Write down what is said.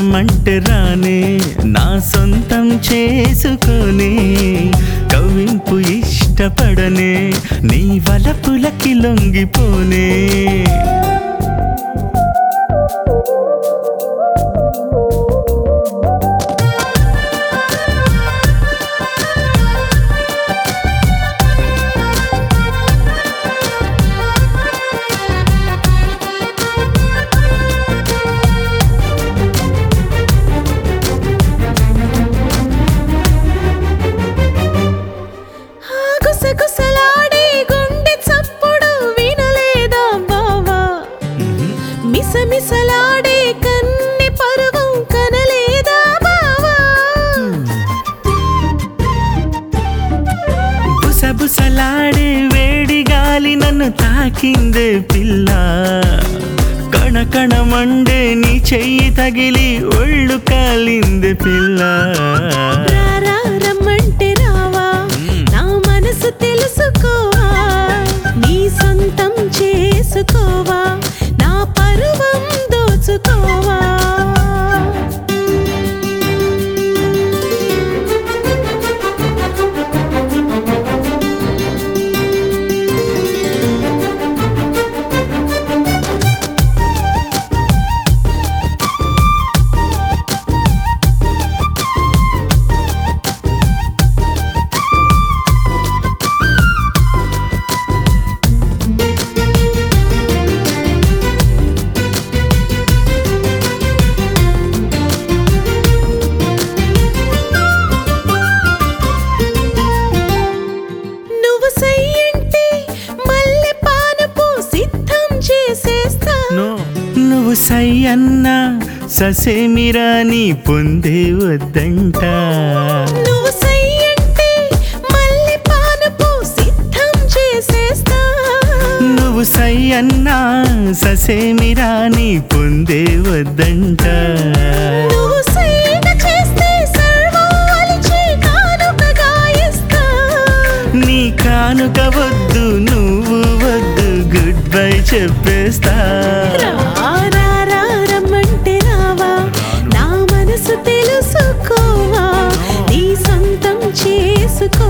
రమ్మంటే రానే నా సొంతం చేసుకొని కవ్వింపు ఇష్టపడనే నీ వలపులకి లొంగిపోనే ఆ గుసగుసలాడే గుండె చప్పుడు వినలేదా బావా మిసమిసలాడే కన్నె పరువం కనలేదా బావా బుసబుసలాడే వేడి గాలి నన్ను తాకిందే పిల్ల కణకణ మండే నీ చెయ్యి తగిలి ఒళ్ళు కాలిందే పిల్ల రారా రమ్మంటే రావా నా మనసు తెలుసుకోవా నీ సొంతం చేసుకోవా నా పరువం దోచుకోవా నువ్వు సయ్యంటే మల్లె పానపు సిద్ధం చేసేస్తా నో నువ్వు సై అన్నా ససేమిరా నీ పొందే వద్దంట నువ్వు సయ్యంటే మల్లె పానపు సిద్ధం చేసేస్తా నువ్వు సై అన్నా ససేమిరా నీ పొందే వద్దంట నువ్వు సైగ చేస్తే సర్వాలిచి కానుకగా ఇస్తా నీ కానుక వద్దు నువ్వు వద్దు గుడ్ బై చెప్పేస్తా రా, రా, రా, రమ్మంటే రావా నా మనసు తెలుసుకోవా నీ సొంతం చేసుకో